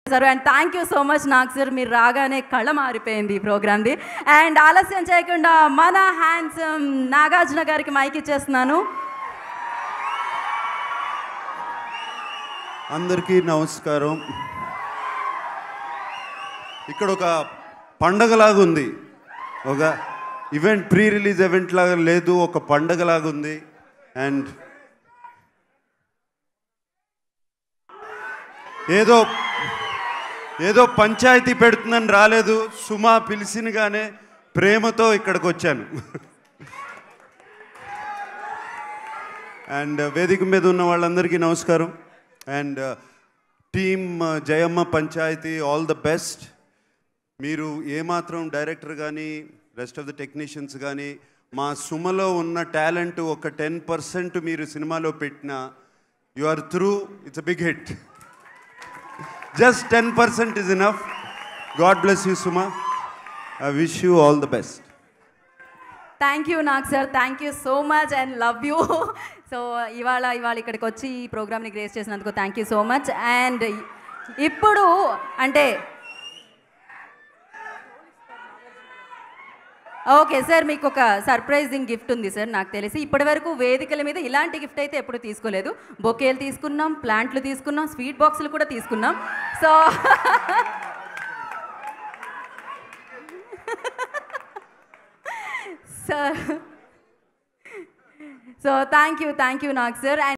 sir and thank you so much నాకు sir మీరు రాగానే కళ మారిపోయింది ఈ ప్రోగ్రామ్ది అండ్ ఆలస్యం చేయకుండా మన హ్యాండ్సమ్ నాగార్జున గారికి మైక్ ఇచ్చేస్తున్నాను అందరికీ నమస్కారం ఇక్కడ ఒక పండగలాగా ఉంది ఒక ఈవెంట్ ప్రీ రిలీజ్ ఈవెంట్ లాగా లేదు ఒక పండగలాగా ఉంది అండ్ ఏదో ఏదో పంచాయతీ పెడుతుందని రాలేదు సుమా పిలిచినగానే ప్రేమతో ఇక్కడికి వచ్చాను అండ్ వేదిక మీద ఉన్న వాళ్ళందరికీ నమస్కారం and team Jayamma Panchayathi all the best మీరు ఏమాత్రం డైరెక్టర్ కానీ రెస్ట్ ఆఫ్ ద టెక్నీషియన్స్ కానీ మా సుమలో ఉన్న టాలెంట్ ఒక టెన్ పర్సెంట్ మీరు సినిమాలో పెట్టినా you are through it's a big hit just ten percent is enough god bless you Suma I wish you all the best thank you నాకు sir thank you so much and love you so ఇవాళ ఇవాళ ఇక్కడికి వచ్చి ఈ ప్రోగ్రామ్ని grace చేసినందుకు thank you so much and ఇప్పుడు అంటే ఓకే సార్ మీకు ఒక సర్ప్రైజింగ్ గిఫ్ట్ ఉంది సార్ నాకు తెలిసి ఇప్పటివరకు వేదికల మీద ఇలాంటి గిఫ్ట్ అయితే ఎప్పుడు తీసుకోలేదు బొకేలు తీసుకున్నాం ప్లాంట్లు తీసుకున్నాం స్వీట్ బాక్సులు కూడా తీసుకున్నాం so sir so thank you thank you నాకు సార్ అండ్